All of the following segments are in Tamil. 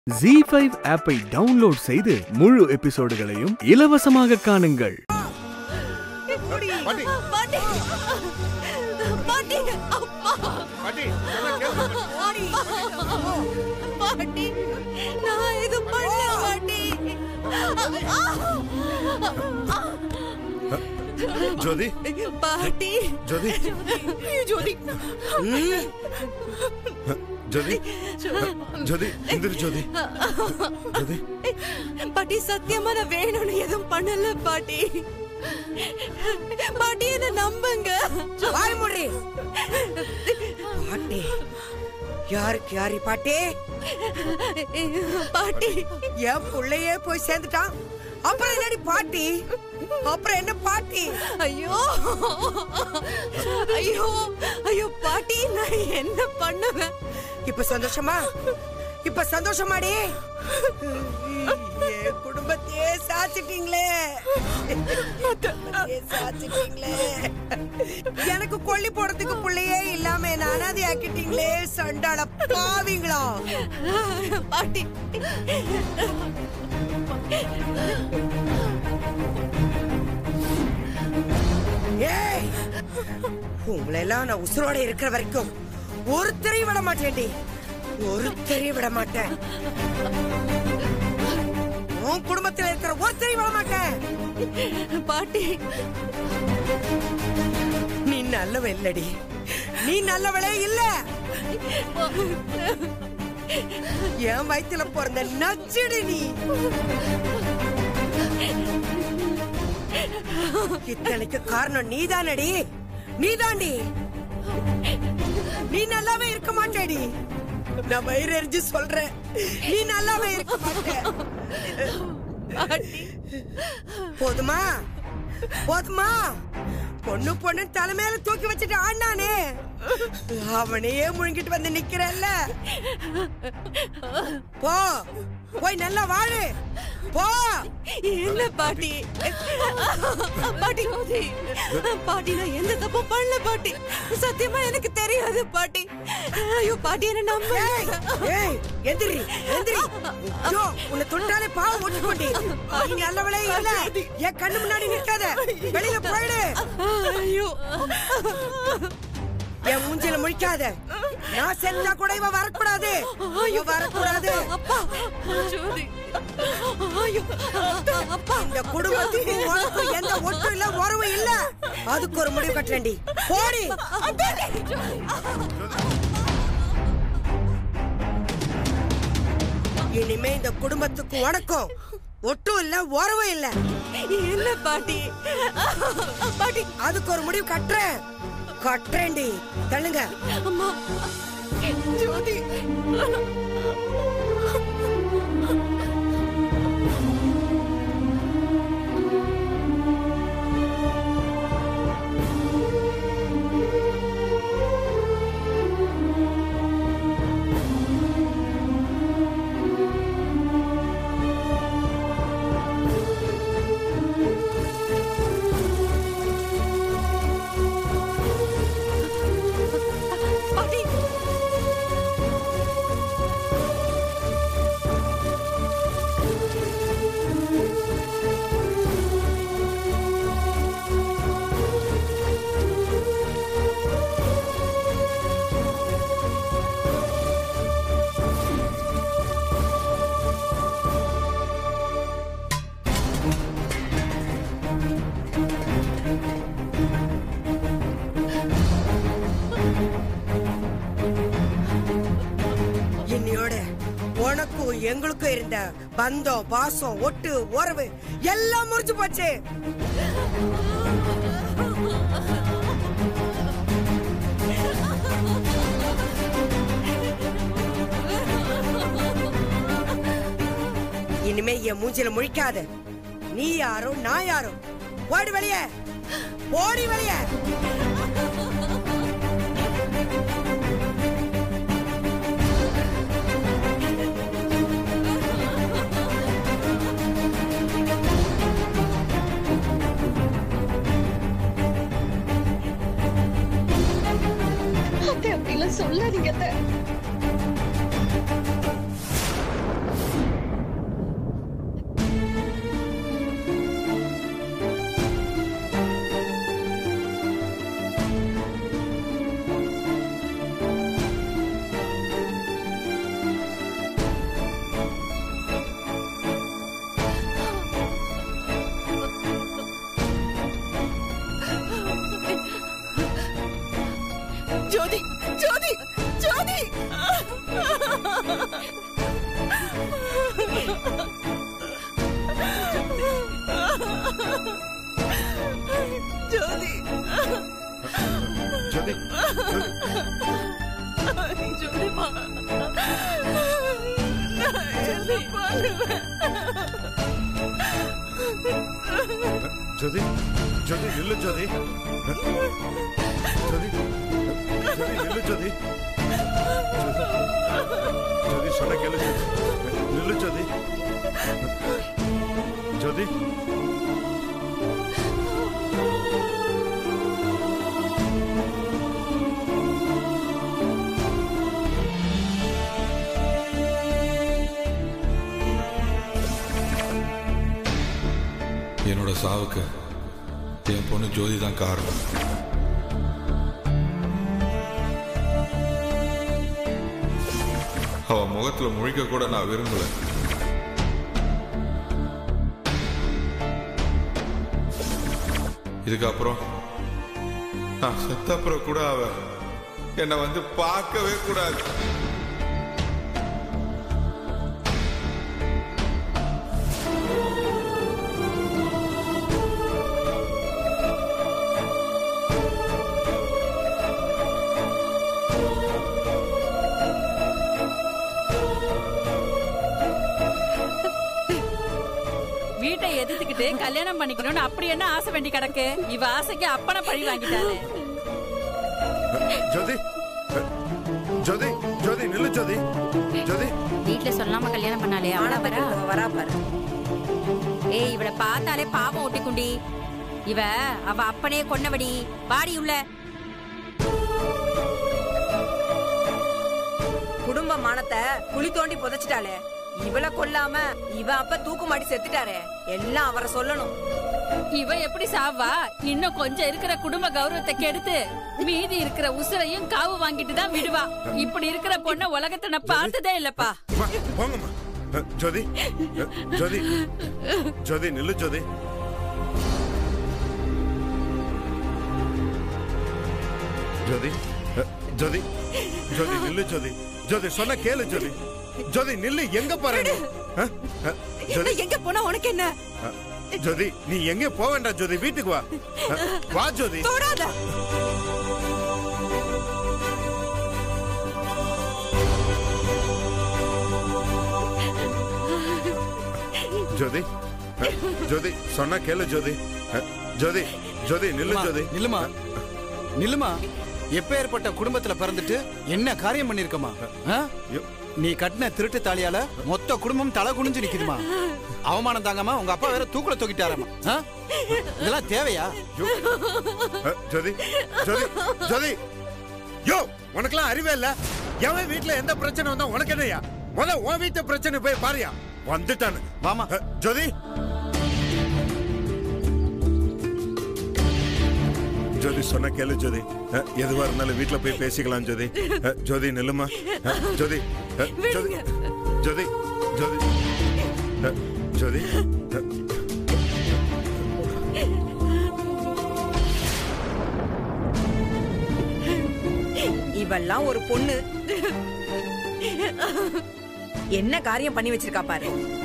ஜி ஃபைவ் ஆப்பை டவுன்லோட் செய்து முழு எபிசோடுகளையும் இலவசமாக காணுங்கள் பாட்டி பாட்டி பாட்டி அப்பா பாட்டி சொன்னா கேளுங்க பாட்டி. பாட்டி நான் இது பண்ணல பாட்டி ஜோதி பாட்டி ஜோதி ஜோதி ஜோதி ஜோதி எந்திரு ஜோதி ஜோதி பாட்டி சத்தியமா நான் வேணும்னு எதுவும் பண்ணல பாட்டி பாட்டி என்ன நம்புங்க வாய் மூடி பாட்டி யாருக்கு யாரி பாட்டி பாட்டி என் புள்ளையே போய் சேர்ந்துட்டான் அப்புறம் என்னடி பாட்டி அப்புறம் என்ன பாட்டி ஐயோ ஐயோ ஐயோ பாட்டி நான் என்ன பண்ணுவேன் இப்ப சந்தோஷமா இப்ப சந்தோஷமாடி என் குடும்பத்தையே சாச்சிட்டீங்களே குடும்பத்தையே சாச்சிட்டீங்களே எனக்கு கொல்லி போடுறதுக்கு புள்ளையே இல்லாம என்ன அனாதை ஆக்கிட்டீங்களே சண்டாள பாவிங்களா பாட்டி ஏய் உங்களெல்லாம் நான் உசுரோட இருக்கிற வரைக்கும் ஒருத்தரையும் விட மாட்டேன்டி ஒருத்தரையும் விட மாட்டேன் உன் குடும்பத்துல இருக்கிற ஒருத்தரையும் விட மாட்டேன் பாட்டி நீ நல்லவ இல்லடி நீ நல்லவளே இல்ல என் வயித்துல பிறந்த நச்சுடு நீ இத்தனைக்கு காரணம் நீதானடி நீதாண்டி நீ நல்லாவே இருக்க மாட்டேடி நான் வயிறு எரிஞ்சு சொல்றேன் நீ நல்லாவே இருக்க மாட்டே பாட்டி போதுமா போதுமா பொண்ணு பொண்ணு தலைமையில தூக்கி வச்சுட்டு ஆடினானே அவனையே முழுங்கிட்டு வந்து நிக்கிறல்ல போ போய் நல்லா வாழு போ என்ன பாட்டி பாட்டி பாட்டி நான் எந்த தப்பும் பண்ணல பாட்டி சத்தியமா எனக்கு தெரியாது பாட்டி ஐயோ பாட்டி என்ன நம்ப ஏய், ஏய், எந்திரி எந்திரி ஐயோ, உன்னை தொட்டாலே பாவம் ஒட்டு போட்டி நீ நல்லவளே இல்ல என் கண்ணு முன்னாடி நிக்காத வெளியில போயிடு ஐயோ என் மூஞ்சில முழிக்காத நான் செஞ்சா கூட இவ வரக்கூடாது இவ வரக்கூடாது அப்பா ஜோதி ஐயோ அப்பா இந்த குடும்பத்துக்கும் உனக்கும் எந்த ஒட்டும் இல்ல உறவும் இல்ல அதுக்கு ஒரு முடிவு கட்டுறேன்டி போடி இனிமே இந்த குடும்பத்துக்கு உனக்கும் ஒட்டும் இல்ல உறவும் இல்ல என்ன பாட்டி பாட்டி அதுக்கு ஒரு முடிவு கட்டுறேன் கட்டுறேன்டி தள்ளுங்க அம்மா ஜோதி பாட்டி இன்னையோட உனக்கும் எங்களுக்கும் இருந்த பந்தம் பாசம் ஒட்டு உறவு எல்லாம் முறிஞ்சு போச்சு இனிமே என் மூஞ்சில முழிக்காத நீ யாரோ நான் யாரோ ஓடி வெளிய ஓடி வெளிய அத்தை அப்படிலாம் சொல்லாதீங்க அத்தை ஜோதிமா என்ன பண்ணுவேன் ஜோதி ஜோதி நில்லு ஜோதி ஜோதி ஜோதி நில்லு ஜோதி ஜோதி சொன்ன கேளு ஜோதி நில்லு ஜோதி ஜோதி என்னோட சாவுக்கு என் பொண்ணு ஜோதி தான் காரணம் அவ முகத்துல முழிக்க கூட நான் விரும்பல இதுக்கப்புறம் நான் செத்தப்புறம் கூட அவ என்னை வந்து பார்க்கவே கூடாது வீட்டை எதிர்த்துக்கிட்டு கல்யாணம் பண்ணிக்கணும்னு அப்படி என்ன ஆசை வேண்டி கிடக்கு இவ ஆசைக்கு அப்பனை பழி வாங்கிட்டாரு ஜோதி ஜோதி ஜோதி நில்லு ஜோதி ஜோதி வீட்டுல சொல்லாம கல்யாணம் பண்ணாலே ஆனா அவனா வரா பாரு, வரா பாரு ஏய் இவள பார்த்தாலே பாவம் ஒட்டி குண்டி இவ அவ அப்பனே கொன்னவடி பாடி உள்ள குடும்ப மானத்தை குழி தோண்டி புதைச்சிட்டாளே இவள கொல்லாம இவ அப்ப தூக்கு மாட்டி செத்துட்டாரே எல்லாம் அவரை சொல்லணும் இவ எப்படி சாவா இன்னும் கொஞ்சம் இருக்கிற குடும்ப கௌரவத்தை கெடுத்து மீதி இருக்கிற உசுரையும் காவு வாங்கிட்டு தான் விடுவா இப்படி இருக்கிற பொண்ண உலகத்தை நான் பார்த்ததே இல்லப்பா அம்மா, போங்கம்மா அஹ், ஜோதி அஹ், ஜோதி ஜோதி நில்லு ஜோதி ஜோதி அஹ், ஜோதி ஜோதி நில்லு ஜோதி ஜோதி சொன்ன கேளு ஜோதி ஜோதி நில்லு எங்க பாரு நீ? அஹ், அஹ், ஜோதி நான் எங்க போனா உனக்கு என்ன அஹ், ஜோதி நீ எங்க போக வேண்டாம் ஜோதி வீட்டுக்கு வா அஹ், வா ஜோதி தொடாத ஜோதி அஹ், ஜோதி சொன்ன கேளு ஜோதி அஹ், ஜோதி ஜோதி நில்லு அம்மா, ஜோதி நில்லுமா நில்லுமா எப்ப ஏற்பட்ட குடும்பத்துல பிறந்துட்டு என்ன காரியம் பண்ணிருக்கமா ஐயோ, நீ கட்டின திருட்டு தாலியால மொத்த குடும்பம் தலை குனிஞ்சு நிக்குதுமா அவமானம் தாங்காம உங்க அப்பா வேற தூக்குல தூக்கிட்டாராமா ஆ? இதெல்லாம் தேவையா ஐயோ. அஹ், ஜோதி ஜோதி ஜோதி யோ உனக்கெல்லாம் அறிவே இல்ல எவன் வீட்ல எந்த பிரச்சனை வந்தா உனக்கு என்னையா முத உன் வீட்டு பிரச்சனை போய் பாரியா வந்துட்டானு வாமா. அஹ், ஜோதி ஜோதி சொன்ன கேளு ஜோதி அஹ், எதுவா இருந்தாலும் வீட்ல போய் பேசிக்கலாம் ஜோதி அஹ், ஜோதி நில்லுமா அஹ், ஜோதி அஹ், ஜோதி ஜோதி ஜோதி அஹ், ஜோதி அஹ், இவெல்லாம் ஒரு பொண்ணு என்ன காரியம் பண்ணி வச்சிருக்கா பாரு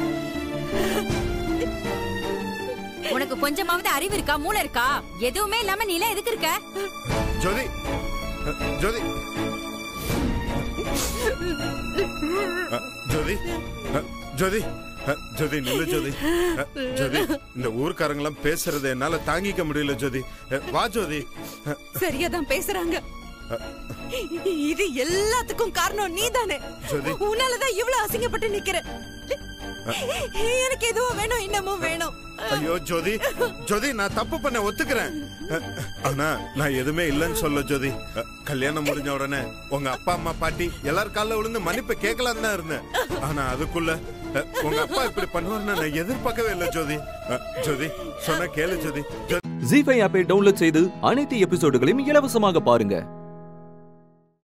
உனக்கு கொஞ்சமாவது அறிவு இருக்கா மூளை இருக்கா எதுவுமே இல்லாம நீல எதுக்கு இருக்க ஜோதி அஹ், ஜோதி அஹ், ஜோதி அஹ், ஜோதி அஹ், ஜோதி நில்லு ஜோதி அஹ், ஜோதி இந்த ஊர்க்காரங்களாம் பேசுறதை என்னால தாங்கிக்க முடியல ஜோதி அஹ், வா ஜோதி அஹ், சரியாதான் பேசுறாங்க இது எல்லாத்துக்கும் காரணம் நீதானே ஜோதி. உன்னாலதான் இவ்வளவு அசிங்கப்பட்டு நிக்கிற எனக்கு எதுவும் வேணும் இன்னமும் வேணும் ஐயோ ஜோதி ஜோதி நான் தப்பு பண்ண ஒத்துக்கிறேன் அஹ், ஆனா நான் எதுவுமே இல்லைன்னு சொல்ல ஜோதி அஹ், கல்யாணம் முடிஞ்ச உடனே உங்க அப்பா அம்மா பாட்டி எல்லார் காலில் விழுந்து மன்னிப்பு கேட்கலாம் தான் இருந்தேன் ஆனா அதுக்குள்ள அஹ், உங்க அப்பா இப்படி பண்ணுவாருன்னு நான் எதிர்பார்க்கவே இல்லை ஜோதி அஹ், ஜோதி சொன்ன கேளு ஜோதி ஜோதி ஜி ஃபைவ் ஆப்பை டவுன்லோட் செய்து அனைத்து எபிசோடுகளையும் இலவசமாக பாருங்க